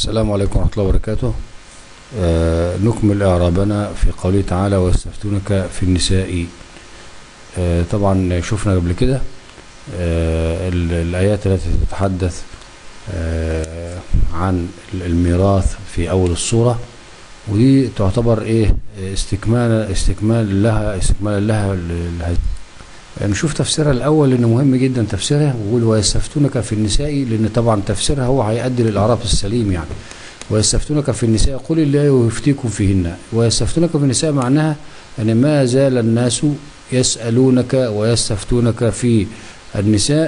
السلام عليكم ورحمة الله وبركاته آه نكمل إعرابنا في قوله تعالى ويستفتونك في النساء آه طبعا شفنا قبل كده آه ال- الآيات التي تتحدث آه عن الميراث في أول السورة ودي تعتبر إيه استكمال استكمال لها استكمال لها ل- لها نشوف تفسيرها الأول لأنه مهم جدا تفسيرها ويقول ويستفتونك في النساء لأن طبعا تفسيرها هو هيؤدي للإعراب السليم يعني ويستفتونك في النساء قل الله يفتيكم فيهن ويستفتونك في النساء معناها أن ما زال الناس يسألونك ويستفتونك في النساء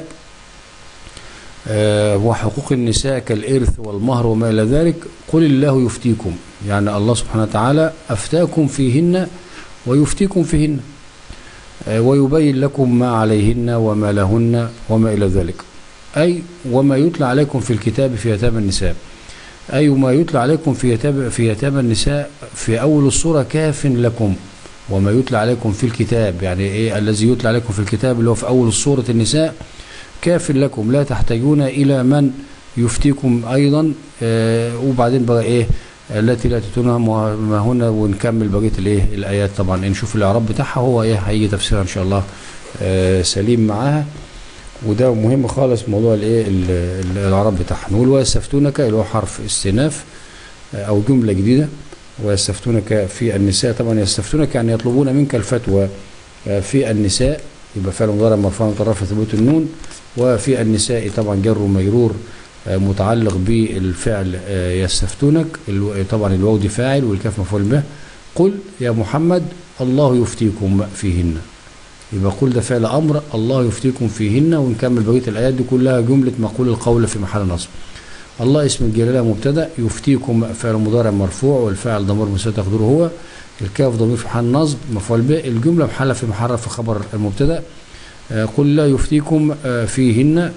آه، وحقوق النساء كالإرث والمهر وما إلى ذلك قل الله يفتيكم يعني الله سبحانه وتعالى أفتاكم فيهن ويفتيكم فيهن آه، ويبين لكم ما عليهن وما لهن وما إلى ذلك أي وما يتلى عليكم في الكتاب في يتامى النساء أي ما يتلى عليكم في يتامى في يتامى النساء في أول السورة كاف لكم وما يتلى عليكم في الكتاب يعني إيه الذي يتلى عليكم في الكتاب اللي هو في أول سورة النساء كاف لكم لا تحتاجون إلى من يفتيكم أيضا آه وبعدين بقى إيه التي لا تتونها ما هن ونكمل بقيه الايه الايات طبعا نشوف الاعراب بتاعها هو ايه هيجي تفسيرها ان شاء الله آه سليم معاها وده مهم خالص موضوع الايه ال- ال- الاعراب بتاعها نقول ويستفتونك اللي هو حرف استئناف آه، او جمله جديده ويستفتونك في النساء طبعا يستفتونك يعني يطلبون منك الفتوى آه، في النساء يبقى فعل مضارع مرفوع طرف ثبوت النون وفي النساء طبعا جر ومجرور آه، متعلق بالفعل آه، يستفتونك الو- طبعا الواو دي فاعل والكاف مفعول به قل يا محمد الله يفتيكم فيهن يبقى قل ده فعل امر الله يفتيكم فيهن ونكمل بقيه الايات دي كلها جمله مقول القول في محل نصب الله اسم الجلاله مبتدا يفتيكم فعل مضارع مرفوع والفاعل ضمير مستتر تقديره هو الكاف ضمير في محل نصب مفعول به الجمله محل في محل في خبر المبتدا آه، قل لا يفتيكم آه، فيهن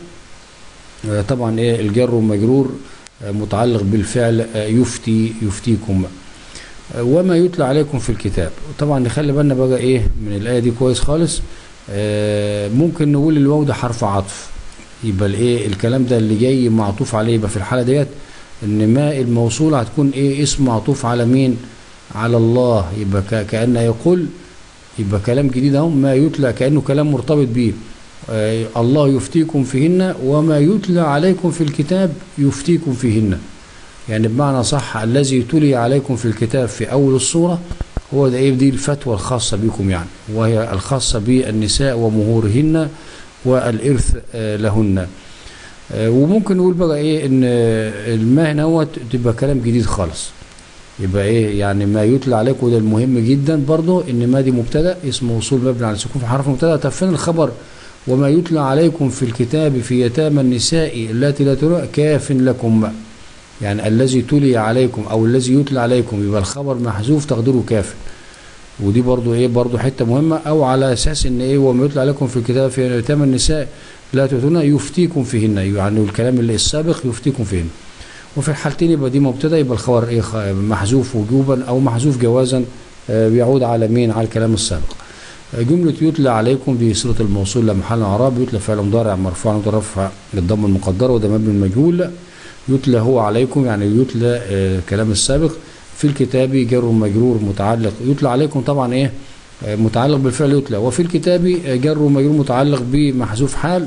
آه، طبعا ايه الجر والمجرور آه، متعلق بالفعل آه، يفتي يفتيكم آه، وما يتلى عليكم في الكتاب طبعا نخلي بالنا بقى ايه من الايه دي كويس خالص آه، ممكن نقول الواو ده حرف عطف يبقى الايه الكلام ده اللي جاي معطوف عليه يبقى في الحاله ديت ان ما الموصوله هتكون ايه اسم معطوف على مين على الله يبقى ك- كأن يقول يبقى كلام جديد اهو ما يتلى كأنه كلام مرتبط بيه آه، الله يفتيكم فيهن وما يتلى عليكم في الكتاب يفتيكم فيهن يعني بمعنى صح الذي تلي عليكم في الكتاب في أول الصورة هو ده ايه دي الفتوى الخاصة بكم يعني وهي الخاصة بالنساء ومهورهن والإرث آه، لهن آه، وممكن نقول بقى ايه ان آه، الماء هنا تبقى كلام جديد خالص يبقى ايه يعني ما يتلى عليكم وده المهم جدا برضه ان ما دي مبتدا اسم موصول مبني على السكون في حرف مبتدا طب فين الخبر وما يتلى عليكم في الكتاب في يتامى النساء التي لا ترى كاف لكم بقى. يعني الذي تلي عليكم او الذي يتلى عليكم يبقى الخبر محذوف تقديره كاف ودي برضو ايه برضو حته مهمه او على اساس ان ايه وما يتلى عليكم في الكتاب في يتامى النساء لا تؤتون يفتيكم فيهن يعني الكلام اللي السابق يفتيكم فيهن وفي الحالتين يبقى دي مبتدا يبقى الخبر ايه خ- محذوف وجوبا او محذوف جوازا آه، بيعود على مين على الكلام السابق آه، جملة يتلى عليكم دي صلة الموصول لمحل اعراب يتلى فعل مضارع مرفوع مترفع الضم المقدر وده مبني المجهول يتلى هو عليكم يعني يتلى آه، كلام السابق في الكتاب جر مجرور متعلق يتلى عليكم طبعا ايه آه، متعلق بالفعل يتلى وفي الكتاب آه، جر مجرور متعلق بمحذوف حال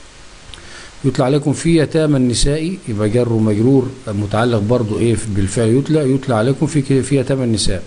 يتلى عليكم في يتامى النساء يبقى جر ومجرور متعلق برضو ايه بالفعل يتلى يتلى عليكم في في يتامى النساء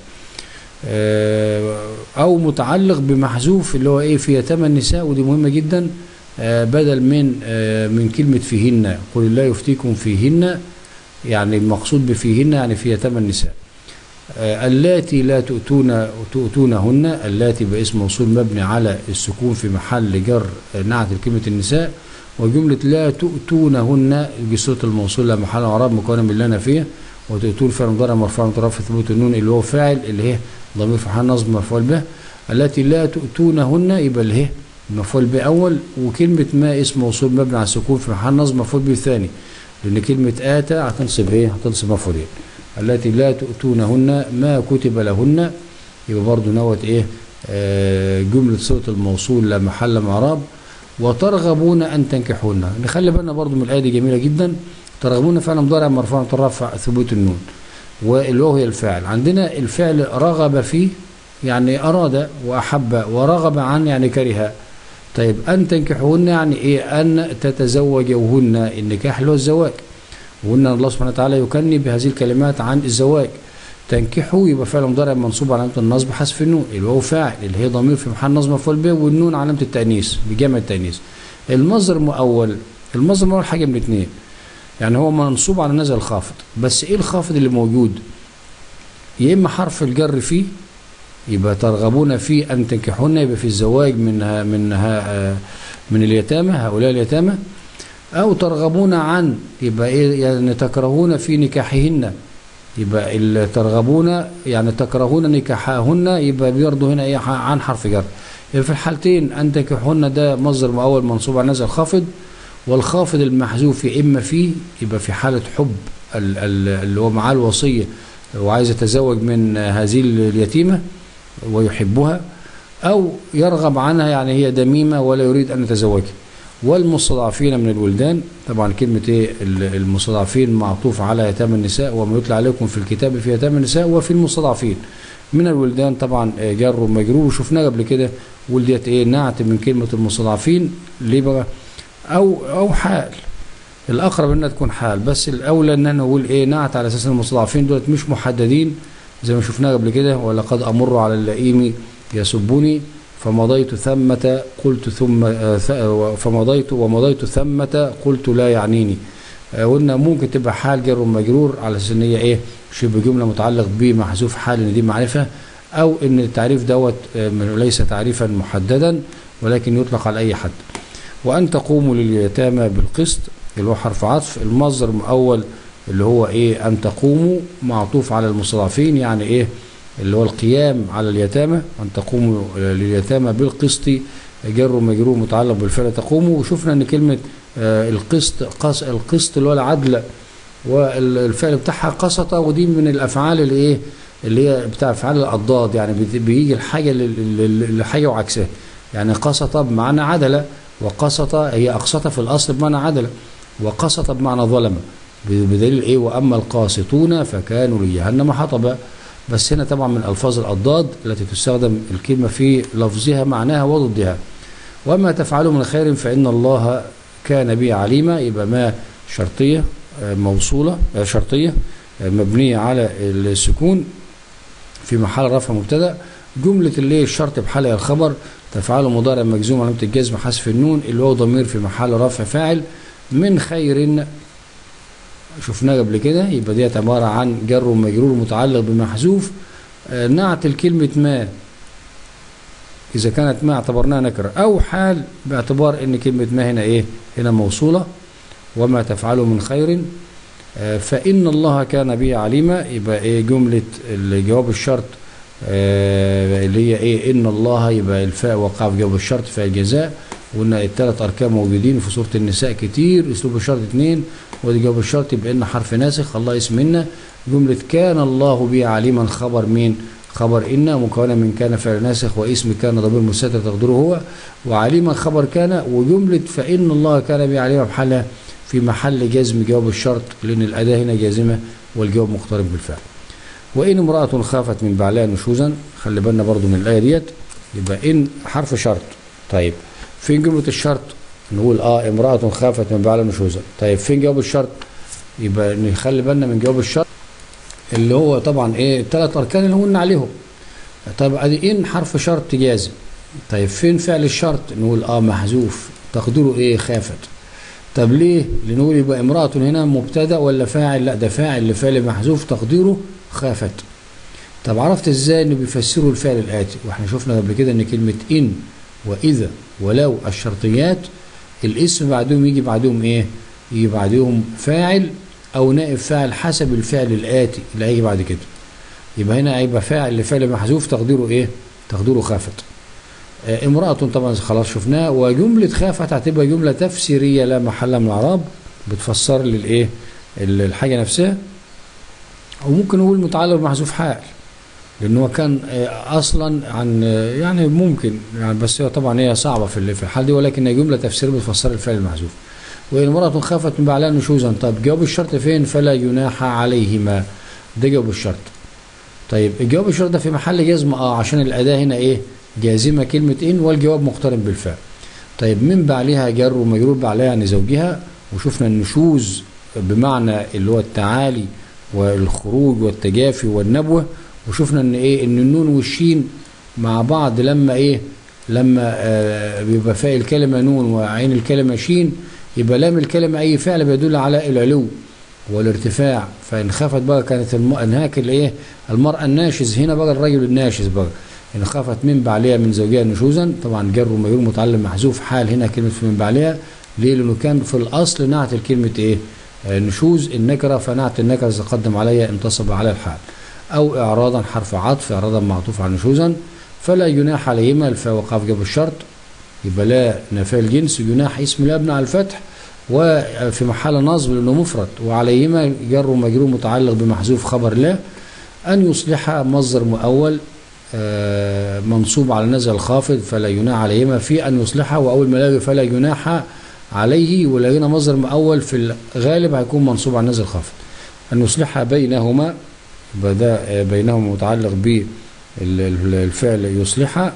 آه، او متعلق بمحذوف اللي هو ايه في يتامى النساء ودي مهمه جدا آه، بدل من آه، من كلمه فيهن قل الله يفتيكم فيهن يعني المقصود بفيهن يعني في يتامى النساء آه، اللاتي لا تؤتون تؤتونهن اللاتي باسم موصول مبني على السكون في محل جر آه، نعت كلمه النساء وجملة لا تؤتونهن بصوره الموصول لا محل اعراب مكونه من اللي انا فيه وتؤتون فعل مضارع مرفوع من طرف ثبوت النون اللي هو فاعل اللي هي ضمير في محل نصب مفعول به التي لا تؤتونهن يبقى اللي هي مفعول به اول وكلمة ما اسم موصول مبني على السكون في محل نصب مفعول به ثاني لان كلمة آتى هتنصب ايه؟ هتنصب مفعولين التي لا تؤتونهن ما كتب لهن يبقى برضه نوت ايه؟ آه جملة صوت الموصول لا محل من اعراب وترغبون ان تنكحوهن نخلي بالنا برضو من الايه دي جميله جدا ترغبون فعل مضارع مرفوع ترفع ثبوت النون والواو هي الفاعل عندنا الفعل رغب فيه يعني أراد وأحب ورغب عن يعني كره طيب أن تنكحوهن يعني إيه أن تتزوجوهن النكاح اللي هو الزواج وقلنا الله سبحانه وتعالى يكني بهذه الكلمات عن الزواج تنكحوا يبقى فعل مضارع منصوب علامة النصب حذف النون الواو فاعل اللي هي ضمير في محل نصب مفعول به والنون علامة التأنيث بجمع التأنيث المصدر المؤول المصدر المؤول حاجة من الاثنين يعني هو منصوب على نزل الخافض بس ايه الخافض اللي موجود يا اما حرف الجر فيه يبقى ترغبون في ان تنكحون يبقى في الزواج من ها من ها من اليتامى هؤلاء اليتامى او ترغبون عن يبقى ايه يعني تكرهون في نكاحهن يبقى ال- ترغبون يعني تكرهون نكاحهن يبقى برضه هنا ايه عن حرف جر يبقى في الحالتين ان تنكحهن ده مصدر مؤول منصوب على نزل خافض والخافض المحذوف يا اما فيه يبقى في حاله حب ال- ال- اللي هو معاه الوصيه وعايز يتزوج من هذه اليتيمه ويحبها او يرغب عنها يعني هي دميمه ولا يريد ان يتزوجها والمستضعفين من الولدان طبعا كلمة ايه ال- المستضعفين معطوف على يتامى النساء وما يتلى عليكم في الكتاب في يتامى النساء وفي المستضعفين من الولدان طبعا آه، جر ومجرور وشفناه قبل كده ولديت ايه نعت من كلمة المستضعفين ليه بقى او او حال الاقرب انها تكون حال بس الاولى ان انا نقول ايه نعت على اساس إن المستضعفين دولت مش محددين زي ما شفناه قبل كده ولقد امر على اللئيم يسبني فمضيت ثمة قلت ثم آه، ث- فمضيت ومضيت ثمة قلت لا يعنيني آه، قلنا ممكن تبقى حال جر ومجرور على اساس ان هي ايه شبه جمله متعلق بمحذوف حال ان دي معرفه او ان التعريف دوت آه، من- ليس تعريفا محددا ولكن يطلق على اي حد وان تقوموا لليتامى بالقسط اللي هو حرف عطف المصدر المؤول اللي هو ايه ان تقوموا معطوف على المستضعفين يعني ايه اللي هو القيام على اليتامى أن تقوموا لليتامى بالقسط جر ومجرور متعلق بالفعل تقوموا وشفنا أن كلمة آه، القسط قص القسط اللي هو العدل والفعل بتاعها قسط ودي من الأفعال اللي إيه اللي هي بتاع أفعال الأضداد يعني بت- بيجي الحاجة لل- لل- لحاجة وعكسها يعني قسط بمعنى عدل وقسط هي أقسط في الأصل بمعنى عدل وقسط بمعنى ظلم بدليل إيه وأما القاسطون فكانوا لجهنم حطبا بس هنا طبعا من الفاظ الاضداد التي تستخدم الكلمه في لفظها معناها وضدها وما تفعلوا من خير فان الله كان به عليما يبقى ما شرطيه آه، موصوله آه، شرطيه آه، مبنيه على السكون في محل رفع مبتدا جمله اللي هي الشرط بحال الخبر تفعله مضارع مجزوم علامه الجزم حذف النون اللي هو ضمير في محل رفع فاعل من خير شفناه قبل كده يبقى ديت عبارة عن جر ومجرور متعلق بمحذوف آه، نعت الكلمة ما إذا كانت ما اعتبرناها نكرة أو حال باعتبار إن كلمة ما هنا إيه هنا موصولة وما تفعله من خير آه، فإن الله كان به عليما يبقى إيه جملة الجواب الشرط آه، اللي هي إيه إن الله يبقى الفاء وقع في جواب الشرط فاء الجزاء وقلنا الثلاث أركان موجودين في سورة النساء كتير أسلوب الشرط اثنين ودي جواب الشرط يبقى إن حرف ناسخ الله اسمنا جملة كان الله به عليما خبر مين خبر إن مكونة من كان فعل ناسخ واسم كان ضمير مستتر تقديره هو وعليما خبر كان وجملة فإن الله كان به عليما بحالها في محل جزم جواب الشرط لأن الأداة هنا جازمة والجواب مقترب بالفعل وإن امرأة خافت من بعلها نشوزا خلي بالنا برضو من الآية ديت يبقى إن حرف شرط طيب فين جملة الشرط نقول اه امرأة خافت من بعلها نشوزا طيب فين جواب الشرط يبقى نخلي بالنا من جواب الشرط اللي هو طبعا ايه الثلاث اركان اللي قلنا عليهم طيب ادي ان حرف شرط جازم طيب فين فعل الشرط نقول اه محذوف تقديره ايه خافت طب ليه لنقول يبقى امرأة هنا مبتدا ولا فاعل لا ده فاعل لفعل محذوف تقديره خافت طب عرفت ازاي ان بيفسروا الفعل الاتي واحنا شفنا قبل كده ان كلمة ان واذا ولو الشرطيات الاسم بعدهم يجي بعدهم ايه يجي بعدهم فاعل او نائب فاعل حسب الفعل الاتي اللي هيجي بعد كده يبقى هنا هيبقى فاعل لفعل محذوف تقديره ايه تقديره خافت آه، امرأة طبعا خلاص شفناها وجملة خافت هتبقى جملة تفسيرية لا محل من الإعراب بتفسر لي الايه ال- الحاجة نفسها وممكن نقول متعلق بمحذوف حال لأن هو كان آه، أصلا عن آه، يعني ممكن يعني بس هي طبعا هي صعبة في ال- في الحال دي ولكن هي جملة تفسيرية بتفسر الفعل المحذوف وإن امرأة خافت من بعلها نشوزا طب جواب الشرط فين فلا يناح عليهما ده جواب الشرط طيب الجواب الشرط ده في محل جزم اه عشان الأداة هنا إيه جازمة كلمة إن والجواب مقترن بالفعل طيب من بعلها جر ومجرور بعلها يعني زوجها وشفنا النشوز بمعنى اللي هو التعالي والخروج والتجافي والنبوة وشفنا ان ايه ان النون والشين مع بعض لما ايه لما آه بيبقى فاء الكلمة نون وعين الكلمة شين يبقى لام الكلمة اي فعل بيدل على العلو والارتفاع فان خافت بقى كانت الم... هناك الايه المرأة الناشز هنا بقى الرجل الناشز بقى إن خافت من بعلها من زوجها نشوزا طبعا جر ومجرور متعلم محذوف حال هنا كلمة من بعلها ليه لأنه كان في الأصل نعت الكلمة إيه آه نشوز النكرة فنعت النكرة إذا قدم عليها انتصب على الحال أو إعراضا حرف عطف إعراضا معطوف على نشوزا فلا يناح عليهما الفاء وقاف جاب الشرط يبقى لا نفاء الجنس يناح اسم الابن على الفتح وفي محل نصب لأنه مفرد وعليهما جر ومجرور متعلق بمحذوف خبر لا أن يصلح مصدر مؤول منصوب على نزل الخافض فلا يناح عليهما في أن يصلحها وأول ما لاقي فلا يناح عليه ولقينا مصدر مؤول في الغالب هيكون منصوب على نزل الخافض أن يصلحها بينهما بدأ بينهما متعلق بالفعل يصلحها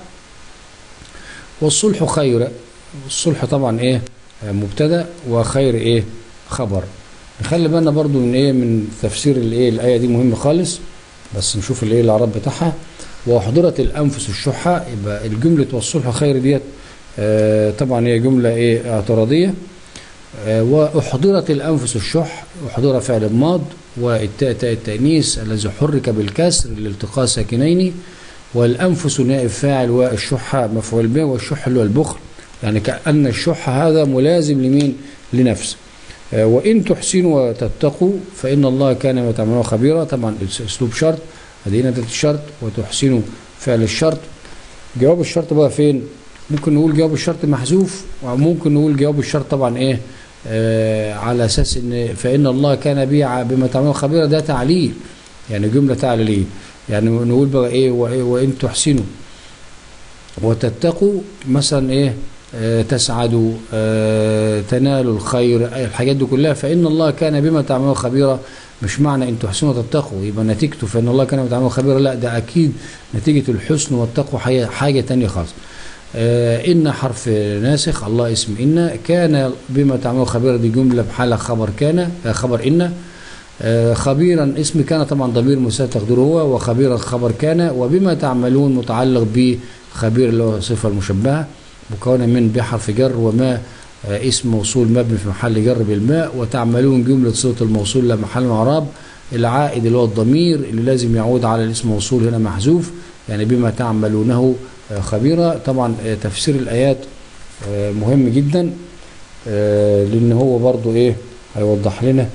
والصلح خير الصلح طبعا ايه مبتدا وخير ايه خبر نخلي بالنا برضو من ايه من تفسير الايه الايه دي مهم خالص بس نشوف الايه الاعراب بتاعها واحضرت الانفس الشحه يبقى الجمله والصلح خير ديت آه طبعا هي جمله ايه اعتراضيه آه واحضرت الانفس الشح احضر فعل ماض والتاء تاء التانيث الذي حرك بالكسر لالتقاء ساكنين والانفس نائب فاعل والشح مفعول به والشح اللي هو البخل يعني كأن الشح هذا ملازم لمين لنفس آه وإن تحسنوا وتتقوا فإن الله كان ما تعملون خبيرا طبعا أسلوب شرط هذه الشرط وتحسنوا فعل الشرط جواب الشرط بقى فين ممكن نقول جواب الشرط محذوف وممكن نقول جواب الشرط طبعا ايه آه على اساس ان فان الله كان بي بما تعملون خبيرا ده تعليل يعني جمله تعليليه يعني نقول بقى ايه وان تحسنوا وتتقوا مثلا ايه آه تسعدوا آه تنالوا الخير الحاجات دي كلها فإن الله كان بما تعملون خبيرا مش معنى ان تحسنوا وتتقوا يبقى نتيجته فإن الله كان بما تعملون خبيرا لا ده أكيد نتيجة الحسن والتقوى حاجة, حاجة تانية خالص آه إن حرف ناسخ الله اسم إن كان بما تعملون خبيرا دي جملة بحالة خبر كان خبر إن خبيرا اسم كان طبعا ضمير مساء تقديره هو وخبيرا خبر كان وبما تعملون متعلق بخبير اللي هو صفة المشبهة مكونة من بحرف جر وما اسم موصول مبني في محل جر بالماء وتعملون جملة صوت الموصول لمحل اعراب العائد اللي هو الضمير اللي لازم يعود على الاسم موصول هنا محذوف يعني بما تعملونه خبيرا طبعا تفسير الآيات مهم جدا لأن هو برضو إيه هيوضح لنا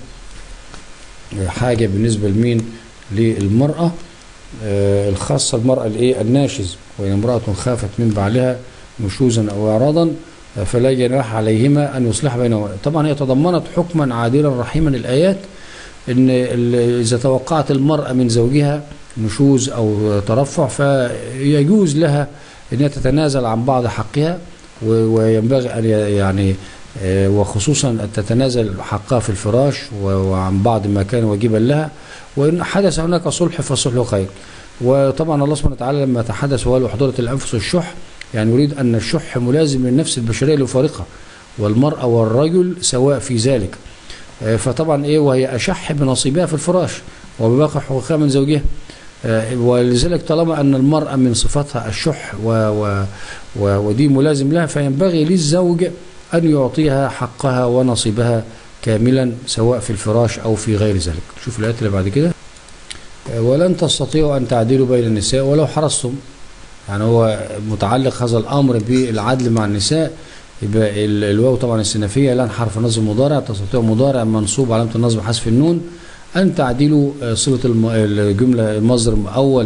حاجة بالنسبة لمين للمرأة الخاصة المرأة الإيه الناشز وإن امرأة خافت من بعلها نشوزا أو إعراضا فلا جناح عليهما أن يصلح بينهما طبعا هي تضمنت حكما عادلا رحيما الآيات إن إذا توقعت المرأة من زوجها نشوز أو ترفع فيجوز لها أن تتنازل عن بعض حقها وينبغي أن يعني وخصوصا أن تتنازل حقها في الفراش وعن بعض ما كان واجبا لها وإن حدث هناك صلح فالصلح خير وطبعا الله سبحانه وتعالى لما تحدث وقال وحضرت الأنفس الشح يعني يريد أن الشح ملازم للنفس البشرية لفارقة والمرأة والرجل سواء في ذلك فطبعا إيه وهي أشح بنصيبها في الفراش وبباقي حقوقها من زوجها ولذلك طالما أن المرأة من صفاتها الشح و و و ودي ملازم لها فينبغي للزوج أن يعطيها حقها ونصيبها كاملا سواء في الفراش أو في غير ذلك شوف الآيات اللي بعد كده ولن تستطيعوا أن تعدلوا بين النساء ولو حرصتم يعني هو متعلق هذا الأمر بالعدل مع النساء يبقى الواو طبعا السنفية لن حرف نصب مضارع تستطيع مضارع منصوب علامة النصب حذف النون أن تعدلوا صلة الجملة المصدر أول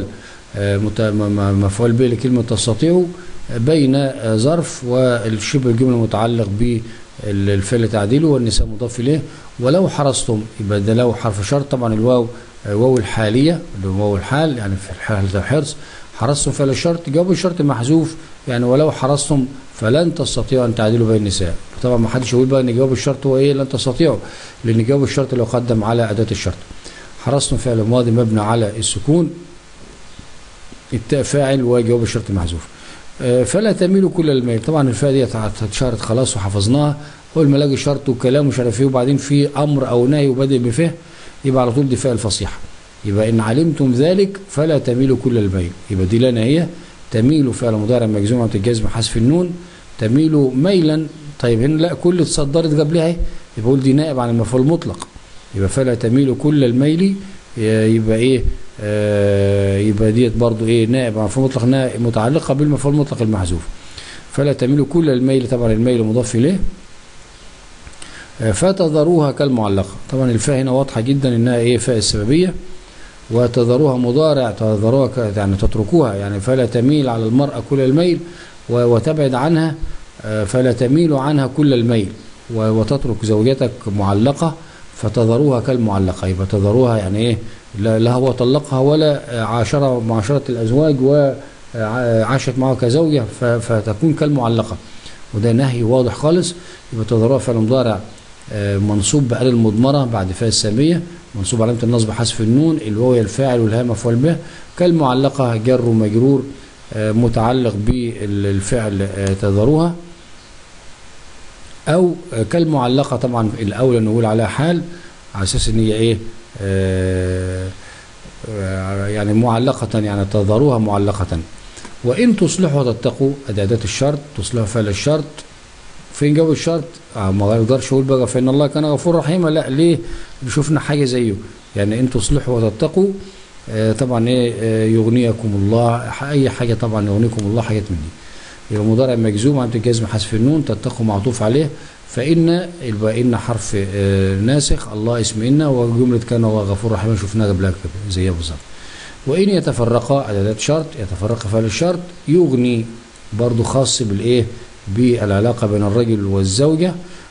مفعول به لكلمة تستطيعوا بين ظرف والشبه الجملة متعلق بالفعل تعديله والنساء مضاف إليه ولو حرصتم يبقى ده لو حرف شرط طبعا الواو واو الحالية اللي هو واو الحال يعني في حالة الحرص حرصتم فعل الشرط جواب الشرط محذوف يعني ولو حرصتم فلن تستطيعوا ان تعدلوا بين النساء طبعا ما حدش يقول بقى ان جواب الشرط هو ايه لن تستطيعوا لان جواب الشرط اللي يقدم على اداه الشرط حرصتم فعل ماضي مبني على السكون التاء فاعل وجواب الشرط محذوف آه، فلا تميلوا كل الميل طبعا الفاء دي اتشهرت خلاص وحفظناها اول ما الاقي شرط وكلام ومش عارف ايه وبعدين في امر او نهي وبادئ بفه يبقى على طول دي فاء الفصيحه يبقى ان علمتم ذلك فلا تميلوا كل الميل يبقى دي لنا هي تميلوا فعل مضارع مجزوم عن الجزم حذف النون تميلوا ميلا طيب هنا لا كل اتصدرت قبلها اهي يبقى قول دي نائب عن المفعول المطلق يبقى فلا تميلوا كل الميل يبقى ايه آه يبقى ديت برضو ايه نائب عن المفعول المطلق نائب متعلقه بالمفعول المطلق المحذوف فلا تميلوا كل الميل طبعا الميل مضاف اليه آه فتذروها كالمعلقه طبعا الفاء هنا واضحه جدا انها ايه فاء السببيه وتذروها مضارع تذروها ك- يعني تتركوها يعني فلا تميل على المرأة كل الميل و- وتبعد عنها آه، فلا تميل عنها كل الميل و- وتترك زوجتك معلقة فتذروها كالمعلقة يبقى تذروها يعني ايه لا لا هو طلقها ولا آه، عاشر معاشرة الأزواج وعاشت معه كزوجة ف- فتكون كالمعلقة وده نهي واضح خالص يبقى تذروها فعل مضارع آه، منصوب بأل المضمرة بعد فاء السامية منصوب علامة النصب حذف النون الواو هي الفاعل والهاء مفعول به كالمعلقة جر ومجرور آه، متعلق بالفعل آه، تذروها أو آه، كالمعلقة طبعا الأولى نقول عليها حال على أساس إن هي إيه آه، آه، يعني معلقة يعني تذروها معلقة وإن تصلحوا وتتقوا أدي أداة الشرط تصلحوا فعل الشرط فين جو الشرط؟ آه ما اقدرش اقول بقى فان الله كان غفور رحيما لا ليه؟ شفنا حاجه زيه يعني ان تصلحوا وتتقوا آه طبعا ايه آه يغنيكم الله ح- اي حاجه طبعا يغنيكم الله حاجات من دي يبقى مضارع مجزوم عند الجزم حذف النون تتقوا معطوف عليه فان يبقى ان حرف آه ناسخ الله اسم ان وجمله كان الله غفور رحيما شفناها قبلها كده زيها بالظبط وان يتفرقا اداه شرط يتفرق فعل الشرط يغني برضو خاص بالايه بالعلاقة بين الرجل والزوجة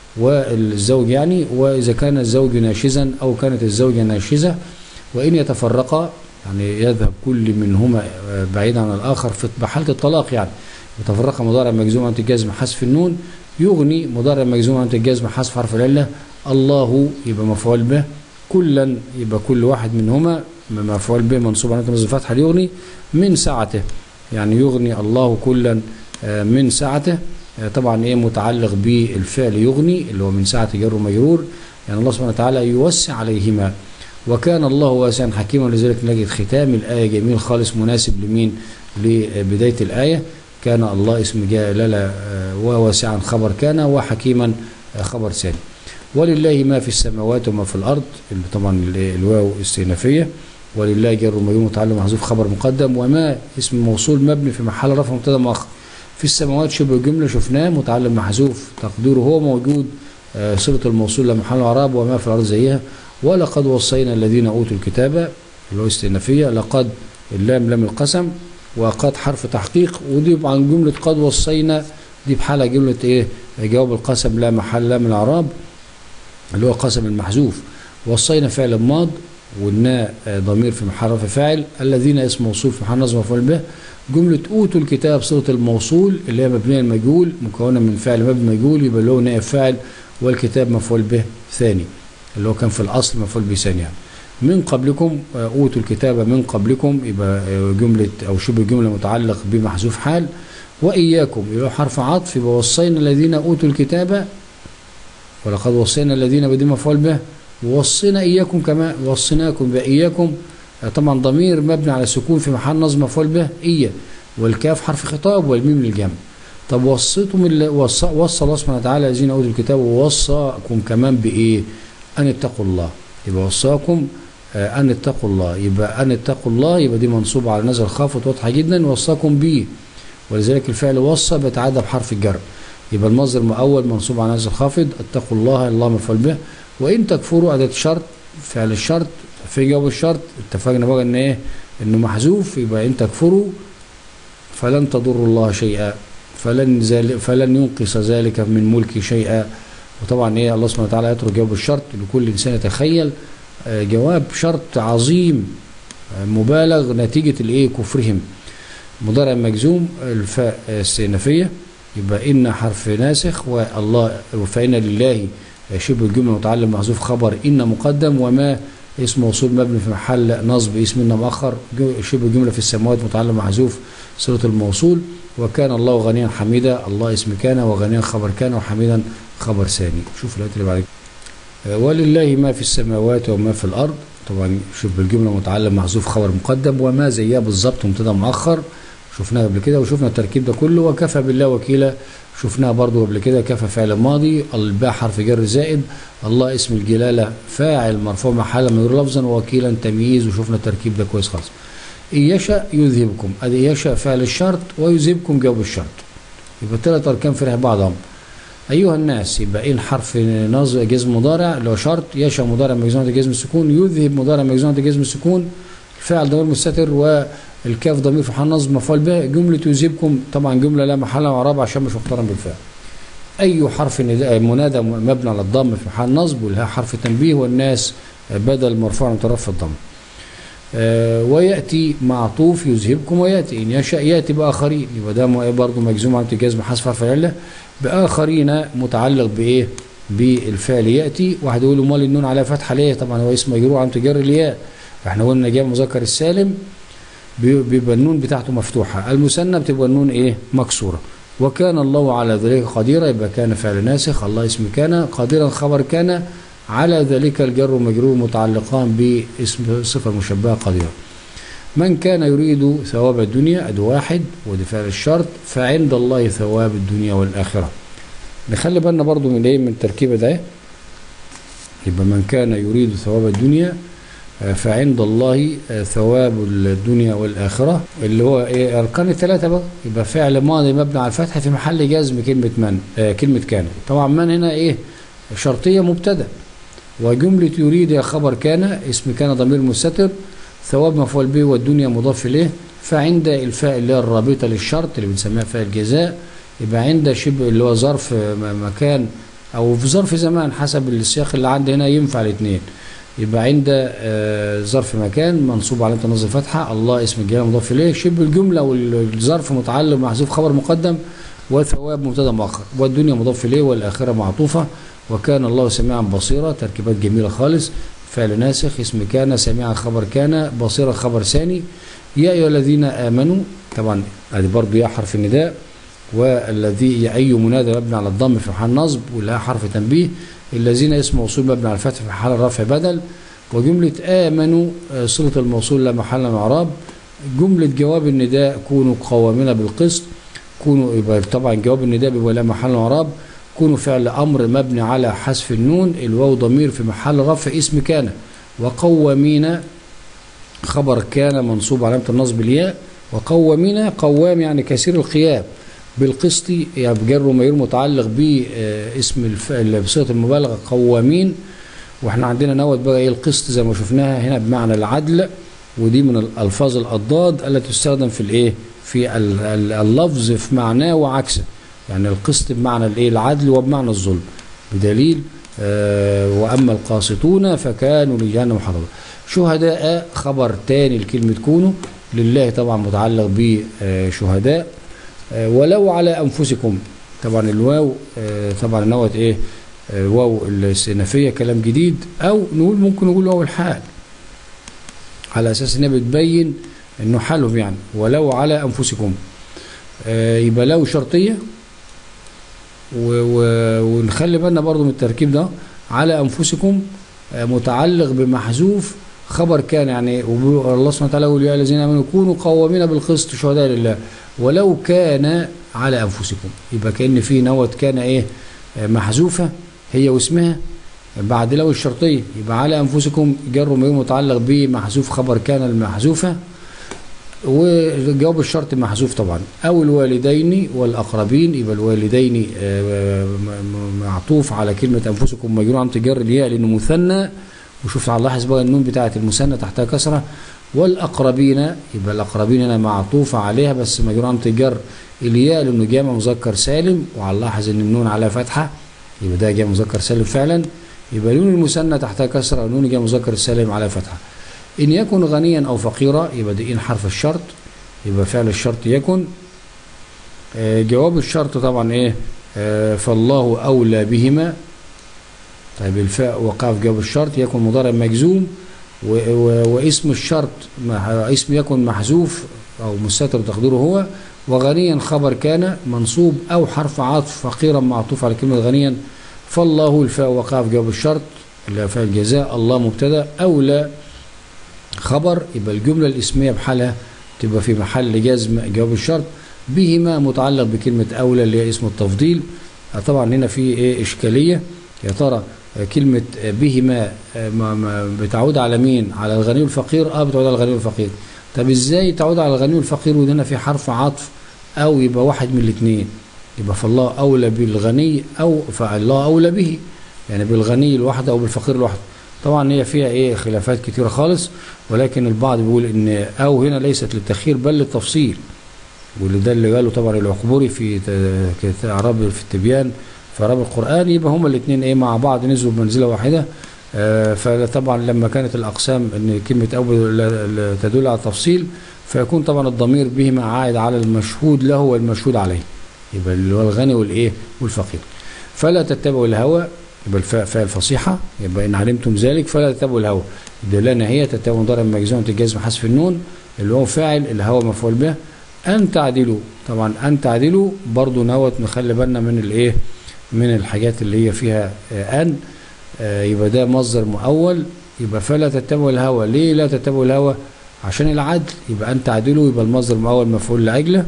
والزوج يعني وإذا كان الزوج ناشزا أو كانت الزوجة ناشزة وإن يتفرقا يعني يذهب كل منهما آه، بعيدا عن الآخر في بحالة الطلاق يعني يتفرقا مضارع مجزوم عن الجزم حذف النون يغني مضارع مجزوم عن الجزم حذف حرف العلة الله يبقى مفعول به كلا يبقى كل واحد منهما مفعول به منصوب على نصب الفتحة يغني من سعته يعني يغني الله كلا آه، من سعته آه، طبعا ايه متعلق بالفعل يغني اللي هو من سعة جر ومجرور يعني الله سبحانه وتعالى يوسع عليهما وكان الله واسعا حكيما ولذلك نجد ختام الآية جميل خالص مناسب لمين لبداية الآية كان الله اسم جلالة آه، وواسعا خبر كان وحكيما آه، خبر ثاني ولله ما في السماوات وما في الأرض اللي طبعا ال- الواو استئنافية ولله جر ومجرور متعلق محذوف خبر مقدم وما اسم موصول مبني في محل رفع مبتدا مؤخر في السماوات شبه جملة شفناه متعلق محذوف تقديره هو موجود آه، صلة الموصول لمحل اعراب وما في الأرض زيها ولقد وصينا الذين أوتوا الكتاب اللي هو استئنافية لقد اللام لام القسم وقد حرف تحقيق ودي عن جملة قد وصينا دي بحالة جملة ايه جواب القسم لا محل لا من الأعراب اللي هو قسم المحذوف وصينا فعل ماض والناء آه، ضمير في محل رفع فاعل الذين اسم موصول في محل نصب مفعول به جملة أوتوا الكتاب صلة الموصول اللي هي مبنية المجهول مكونة من فعل مبني مجهول يبقى اللي هو نائب فاعل والكتاب مفعول به ثاني اللي هو كان في الأصل مفعول به ثاني يعني. من قبلكم آه، أوتوا الكتاب من قبلكم يبقى آه، جملة أو شبه جملة متعلق بمحذوف حال وإياكم يبقى حرف عطف يبقى وصينا الذين أوتوا الكتاب ولقد وصينا الذين بدون مفعول به ووصينا إياكم كما وصيناكم بإياكم آه، طبعا ضمير مبني على سكون في محل نصب مفعول به إيا والكاف حرف خطاب والميم للجمع طب وصيتم ال- وصى وصى الله سبحانه وتعالى الذين اوتوا الكتاب ووصاكم كمان بايه؟ ان اتقوا الله يبقى وصاكم آه، ان اتقوا الله يبقى ان اتقوا الله يبقى دي منصوبه على نزل خافض واضحه جدا وصاكم به ولذلك الفعل وصى بيتعدى بحرف الجر يبقى المصدر المؤول منصوب على نزل خافض اتقوا الله الله مفعول به وان تكفروا اداه شرط فعل الشرط في جواب الشرط اتفقنا بقى ان ايه؟ انه محذوف يبقى ان تكفروا فلن تضروا الله شيئا فلن ذلك فلن ينقص ذلك من ملكي شيئا وطبعا ايه الله سبحانه وتعالى يترك جواب الشرط لكل انسان يتخيل آه، جواب شرط عظيم آه، مبالغ نتيجه الايه كفرهم مضارع مجزوم الفاء استئنافية يبقى إن حرف ناسخ والله فإن لله شبه الجملة متعلم محذوف خبر إن مقدم وما اسم موصول مبني في محل نصب اسم إن مؤخر شبه الجملة في السماوات متعلم محذوف صلة الموصول وكان الله غنيا حميدا الله اسم كان وغنيا خبر كان وحميدا خبر ثاني شوف الآيات اللي بعد كده. ولله ما في السماوات وما في الأرض طبعا شبه الجملة متعلم محذوف خبر مقدم وما زيها بالظبط مبتدا مؤخر شفناها قبل كده وشفنا التركيب ده كله وكفى بالله وكيلا شفناها برضو قبل كده كفى فعل ماضي الباء حرف جر زائد الله اسم الجلالة فاعل مرفوع محل من لفظا وكيلا تمييز وشفنا التركيب ده كويس خالص إن يشاء يذهبكم أدي يشاء فعل الشرط ويذهبكم جواب الشرط يبقى ثلاث أركان فرح بعضهم أيها الناس يبقى إن حرف نصب جزم مضارع اللي هو شرط يشاء مضارع مجزوم عند جزم السكون يذهب مضارع مجزوم عند جزم السكون الفاعل ضمير مستتر والكاف ضمير في محل نصب مفعول به جملة يذهبكم طبعا جملة لا محل إعراب عشان مش مقترن بالفعل أي حرف نداء منادى مبني على الضم في محل نصب والها حرف تنبيه والناس بدل مرفوع من طرف الضم آه ويأتي معطوف يذهبكم ويأتي إن يشاء يأتي بآخرين يبقى ده برضه مجزوم عن جزم حذف حرف العلة بآخرين متعلق بإيه؟ بالفعل يأتي واحد يقول امال النون على فتحة ليه؟ طبعا هو اسم مجرور عن تجر الياء احنا قلنا جاء مذكر السالم بيبقى النون بتاعته مفتوحة المثنى بتبقى النون إيه؟ مكسورة وكان الله على ذلك قديرا يبقى كان فعل ناسخ الله اسم كان قادرا خبر كان على ذلك الجر والمجرور متعلقان باسم صفة مشبهة قديرة من كان يريد ثواب الدنيا أد واحد ودي فعل الشرط فعند الله ثواب الدنيا والآخرة نخلي بالنا برضو من ايه من التركيبة ده يبقى من كان يريد ثواب الدنيا فعند الله ثواب الدنيا والآخرة اللي هو إيه أركان الثلاثة بقى يبقى فعل ماضي مبني على الفتح في محل جزم كلمة من آه كلمة كان طبعا من هنا إيه شرطية مبتدأ وجملة يريد خبر كان اسم كان ضمير مستتر ثواب مفعول به والدنيا مضاف إليه فعند الفاء اللي هي الرابطة للشرط اللي بنسميها فاء الجزاء يبقى عند شبه اللي هو ظرف مكان أو في ظرف زمان حسب السياق اللي عندي هنا ينفع الاثنين يبقى عند ظرف مكان منصوب على النصب فتحة الله اسم الجلالة مضاف إليه شبه الجملة والظرف متعلق محذوف خبر مقدم وثواب مبتدا مؤخر والدنيا مضاف إليه والآخرة معطوفة وكان الله سميعا بصيرا تركيبات جميلة خالص فعل ناسخ اسم كان سميعا خبر كان بصيرا خبر ثاني يا أيها الذين آمنوا طبعا ادي برضه يا حرف النداء والذي أي منادى مبني على الضم في محل نصب ولها حرف تنبيه الذين اسم موصول مبني على الفتح في محل الرفع بدل وجملة آمنوا صلة الموصول لا محل من إعراب جملة جواب النداء كونوا قوامنا بالقسط كونوا يبقى طبعا جواب النداء بيبقى لا محل من إعراب كونوا فعل أمر مبني على حذف النون الواو ضمير في محل رفع اسم كان وقوامين خبر كان منصوب علامة النصب الياء وقوامين قوام يعني كثير القيام بالقسط يعني بجر ومجرور متعلق باسم بصيغه المبالغه قوامين واحنا عندنا نوت بقى ايه القسط زي ما شفناها هنا بمعنى العدل ودي من الالفاظ الاضداد التي تستخدم في الايه في اللفظ في معناه وعكسه يعني القسط بمعنى الايه العدل وبمعنى الظلم بدليل آه واما القاسطون فكانوا لجهنم حطبا شهداء خبر تاني لكلمه كونوا لله طبعا متعلق بشهداء ولو على انفسكم طبعا الواو طبعا نوت ايه واو الاستئنافيه كلام جديد او نقول ممكن نقول واو الحال على اساس انها بتبين انه حالهم يعني ولو على انفسكم يبقى لو شرطيه ونخلي بالنا برضو من التركيب ده على انفسكم متعلق بمحذوف خبر كان يعني الله سبحانه وتعالى يقول يا الذين امنوا كونوا قوامين بالقسط شهداء لله ولو كان على انفسكم يبقى كان في نوت كان ايه محذوفه هي واسمها بعد لو الشرطيه يبقى على انفسكم جر ومجرور متعلق بمحذوف خبر كان المحذوفه وجواب الشرط محذوف طبعا او الوالدين والاقربين يبقى الوالدين معطوف على كلمه انفسكم مجرور عن تجر الياء لانه مثنى وشوف على لاحظ بقى النون بتاعه المثنى تحتها كسره والأقربين يبقى الأقربين هنا معطوفة عليها بس مجرور عن تجر الياء لأنه جامع مذكر سالم وعلى لاحظ إن النون عليها فتحة يبقى ده جامع مذكر سالم فعلا يبقى نون المثنى تحتها كسرة ونون جامع مذكر سالم على فتحة إن يكن غنيا أو فقيرا يبقى دي إن حرف الشرط يبقى فعل الشرط يكن آه، جواب الشرط طبعا ايه آه، فالله اولى بهما طيب الفاء وقاف جواب الشرط يكن مضارع مجزوم و- و- واسم الشرط مح- اسم يكن محذوف او مستتر تقديره هو وغنيا خبر كان منصوب او حرف عطف فقيرا معطوف على كلمه غنيا فالله الفاء وقاف جواب الشرط اللي هو فاء الجزاء الله مبتدا اولى خبر يبقى الجمله الاسميه بحالها تبقى في محل جزم جواب الشرط بهما متعلق بكلمه اولى اللي هي اسم التفضيل آه، طبعا هنا في ايه اشكاليه يا ترى آه، كلمه آه، بهما آه، ما- ما بتعود على مين على الغني والفقير اه بتعود على الغني والفقير طب ازاي تعود على الغني والفقير وهنا في حرف عطف او يبقى واحد من الاثنين يبقى فالله اولى بالغني او فالله اولى به يعني بالغني لوحده او بالفقير لوحده طبعا هي فيها ايه خلافات كتيره خالص ولكن البعض بيقول ان او هنا ليست للتخيير بل للتفصيل وده اللي قاله طبعا العقبوري في ت- ك- اعراب في التبيان في اعراب القران يبقى هما الاثنين ايه مع بعض نزلوا بمنزله واحده آه، فطبعا لما كانت الاقسام ان كلمه اول لا- لا تدل على التفصيل فيكون طبعا الضمير بهما عائد على المشهود له والمشهود عليه يبقى اللي هو الغني والايه والفقير فلا تتبعوا الهوى يبقى الفاء فاء الفصيحه يبقى ان علمتم ذلك فلا تتبعوا الهوى الدلاله هي تتبعوا مضارع مجزوم الجزم حذف النون اللي هو فاعل الهوى مفعول به ان تعدلوا طبعا ان تعدلوا برضو نوت نخلي بالنا من الايه من الحاجات اللي هي فيها آه، ان آه، يبقى ده مصدر مؤول يبقى فلا تتبعوا الهوى ليه لا تتبعوا الهوى عشان العدل يبقى ان تعدلوا يبقى المصدر المؤول مفعول لاجله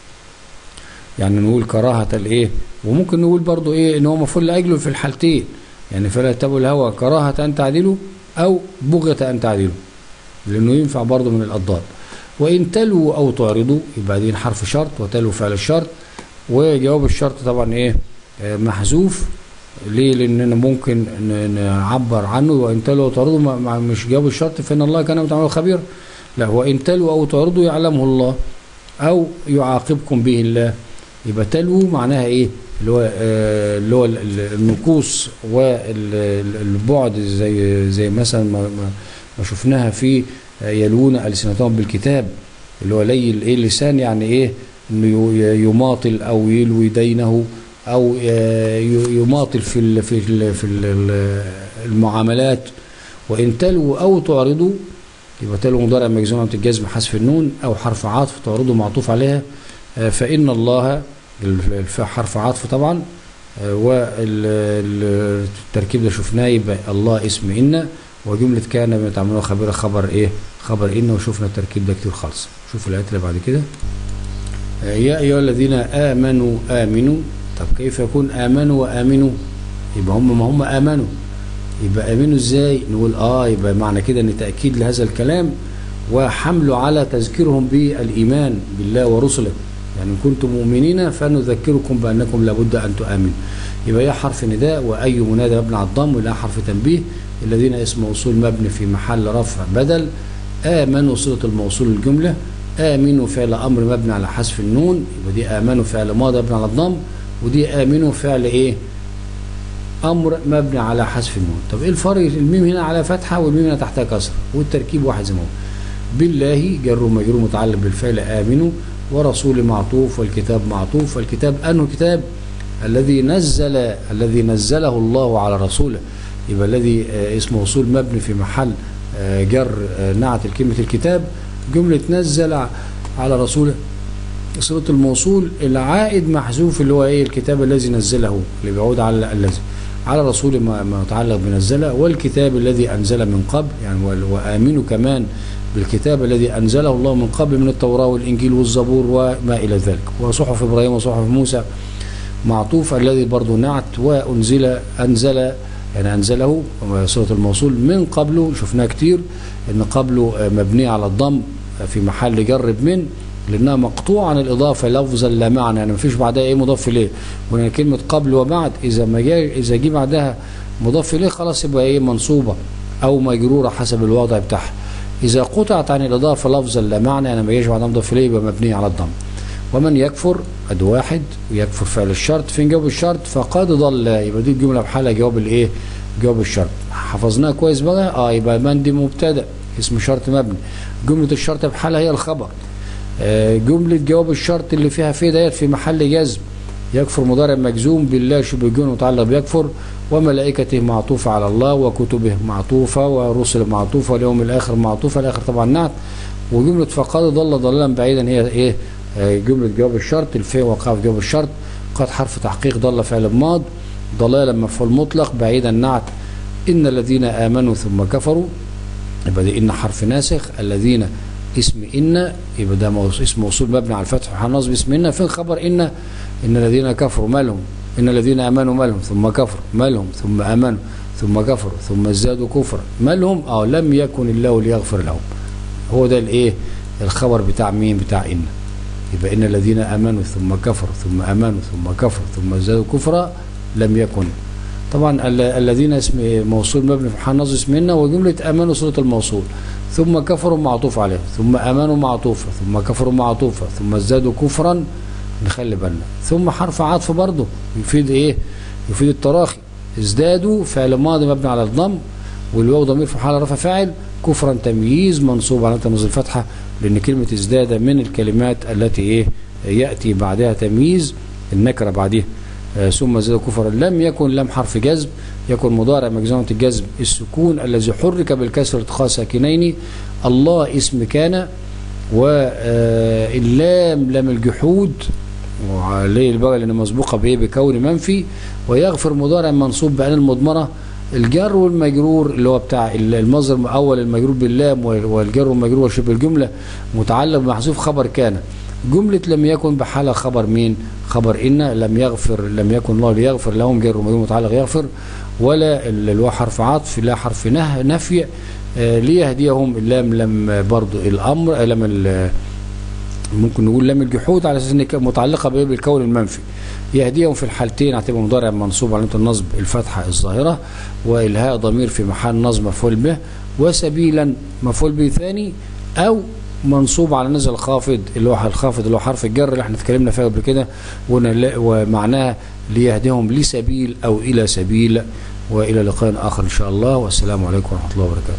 يعني نقول كراهة الايه وممكن نقول برضو ايه ان هو مفعول لاجله في الحالتين يعني فلا تتبعوا الهوى كراهة ان تعدلوا او بغية ان تعدلوا لانه ينفع برضو من الاضداد وان تلوا او تعرضوا يبقى دي حرف شرط وتلوا فعل الشرط وجواب الشرط طبعا ايه آه، محذوف ليه لاننا ممكن ن- نعبر عنه وان تلوا او تعرضوا ما- ما- مش جواب الشرط فان الله كان بتعملوا خبير لا وان تلوا او تعرضوا يعلمه الله او يعاقبكم به الله يبقى تلو معناها ايه اللي هو آه، اللي هو ال- ال- النقوص والبعد زي زي مثلا ما, ما, ما شفناها في آه، يلوون السنتهم بالكتاب اللي هو لي الايه اللسان يعني ايه انه ي- يماطل او يلوي دينه او آه، ي- يماطل في ال في ال في ال المعاملات وان تلوا او تعرضوا يبقى تلو مضارع مجزوم الجزم حذف النون او حرف عطف تعرضه معطوف عليها آه، فإن الله الفاء حرف عطف طبعا والتركيب ده شفناه يبقى الله اسم إن وجملة كان بما تعملون خبيرة خبر إيه خبر إن وشفنا التركيب ده كتير خالص شوفوا الآيات اللي بعد كده آه، يا أيها الذين آمنوا آمنوا طب كيف يكون آمنوا وآمنوا يبقى هم ما هم آمنوا يبقى آمنوا إزاي نقول آه يبقى معنى كده إن تأكيد لهذا الكلام وحمله على تذكيرهم بالإيمان بالله ورسله يعني إن كنتم مؤمنين فنذكركم بأنكم لابد أن تؤمنوا يبقى هي حرف نداء وأي منادى مبني على الضم ولا حرف تنبيه الذين اسم موصول مبني في محل رفع بدل آمنوا صلة الموصول الجملة آمنوا فعل أمر مبني على حذف النون يبقى دي آمنوا فعل ماضي مبني على الضم ودي آمنوا فعل إيه امر مبني على حذف النون طب ايه الفرق الميم هنا على فتحه والميم هنا تحتها كسره والتركيب واحد زي ما هو بالله جر ومجرور متعلق بالفعل امنوا ورسول معطوف والكتاب معطوف والكتاب انه كتاب الذي نزل الذي نزله الله على رسوله يبقى الذي آه، اسمه موصول مبني في محل آه، جر آه، نعت كلمه الكتاب جمله نزل على رسوله صلة الموصول العائد محذوف اللي هو ايه الكتاب الذي نزله اللي بيعود على الذي على رسول ما ما يتعلق بنزله والكتاب الذي انزل من قبل يعني وال- وامنوا كمان بالكتاب الذي انزله الله من قبل من التوراه والانجيل والزبور وما الى ذلك وصحف ابراهيم وصحف موسى معطوف الذي برضه نعت وانزل انزل يعني انزله صله الموصول من قبله شفناه كتير ان قبله آه، مبنيه على الضم في محل جر من لانها مقطوعه عن الاضافه لفظا لا معنى يعني مفيش بعدها ايه مضاف اليه وان كلمه قبل وبعد اذا ما جاء اذا جه بعدها مضاف اليه خلاص يبقى ايه منصوبه او مجروره حسب الوضع بتاعها اذا قطعت عن الاضافه لفظا لا معنى يعني ما جاش بعدها مضاف اليه يبقى مبنيه على الضم ومن يكفر ادي واحد ويكفر فعل الشرط فين جواب الشرط فقد ضل يبقى دي الجمله بحالها جواب الايه جواب الشرط حفظناها كويس بقى اه يبقى من دي مبتدا اسم شرط مبني جمله الشرط بحالها هي الخبر آه، جملة جواب الشرط اللي فيها في ديت في محل جزم يكفر مضارع مجزوم بالله شبه الجون متعلق بيكفر وملائكته معطوفة على الله وكتبه معطوفة ورسل معطوفة واليوم الآخر معطوفة الآخر طبعا نعت وجملة فقد ضل ضلالا بعيدا هي ايه آه، جملة جواب الشرط الفعل وقع في جواب الشرط قد حرف تحقيق ضل فعل ماض ضلالا مفعول مطلق بعيدا نعت إن الذين آمنوا ثم كفروا يبقى دي إن حرف ناسخ الذين اسم إن يبقى ده موص- اسم موصول مبني على الفتح وحال نصب اسم إن فين خبر إن إن الذين كفروا مالهم إن الذين آمنوا مالهم ثم كفروا مالهم ثم آمنوا ثم كفروا ثم ازدادوا كفرا مالهم أو لم يكن الله ليغفر لهم هو ده الايه الخبر بتاع مين بتاع إن يبقى إن الذين آمنوا ثم كفروا ثم آمنوا ثم كفروا ثم ازدادوا كفرا لم يكن طبعا ال- الذين اسم موصول مبني في محل نصب اسم إن وجملة آمنوا صلة الموصول ثم كفروا معطوف عليه ثم آمنوا معطوفة ثم كفروا معطوفة ثم ازدادوا كفرا نخلي بالنا ثم حرف عطف برضه يفيد ايه يفيد التراخي ازدادوا فعل ماضي مبني على الضم والواو ضمير في حال رفع فاعل كفرا تمييز منصوب على تنزل الفتحه لان كلمه ازداد من الكلمات التي ايه ياتي بعدها تمييز النكره بعدها آه، ثم زاد كفرا لم يكن لم حرف جزم يكن مضارع مجزومة الجزم السكون الذي حرك بالكسر ارتقاء ساكنين الله اسم كان واللام لام الجحود وعليه البغل لان مسبوقه بايه بكون منفي ويغفر مضارع منصوب بان المضمره الجر والمجرور اللي هو بتاع المصدر الاول المجرور باللام والجر والمجرور وشبه الجمله متعلق بمحذوف خبر كان جملة لم يكن بحالة خبر مين خبر إن لم يغفر لم يكن الله ليغفر لهم جر ومجرور متعلق يغفر ولا اللي هو حرف عطف لا حرف نه نفي آه ليهديهم اللام لم برضو الأمر آه لم ال- ممكن نقول لام الجحود على اساس ان كانت متعلقه بايه بالكون المنفي يهديهم في الحالتين هتبقى مضارع منصوب علامه النصب الفتحه الظاهره والهاء ضمير في محل نصب مفعول به وسبيلا مفعول به ثاني او منصوب على نزل خافض اللي هو الخافض اللي هو حرف الجر اللي احنا اتكلمنا فيه قبل كده وقلنا لا- ومعناها ليهديهم لسبيل او الى سبيل والى لقاء اخر ان شاء الله والسلام عليكم ورحمه الله وبركاته